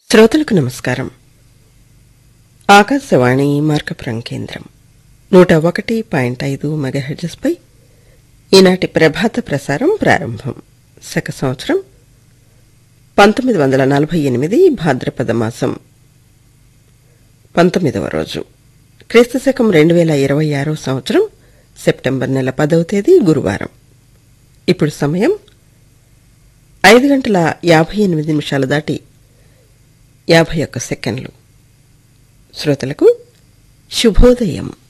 శ్రోతలకు నమస్కారం ఆకాశవాణి మార్కపురం కేంద్రం నూట ఒకటి పాయింట్ ఐదు మెగాహెడ్జెస్పై ఈనాటి ప్రభాత ప్రసారం ప్రారంభం శక సంవత్సరం పంతొమ్మిది వందల నలభై ఎనిమిది భాద్రపద మాసం పంతొమ్మిదవ రోజు క్రీస్తు శకం రెండు వేల ఇరవై ఆరో సంవత్సరం సెప్టెంబర్ నెల పదవ తేదీ గురువారం ఇప్పుడు సమయం ఐదు గంటల యాభై ఎనిమిది నిమిషాలు దాటి యాభై ఒక్క సెకండ్లు శ్రోతలకు శుభోదయం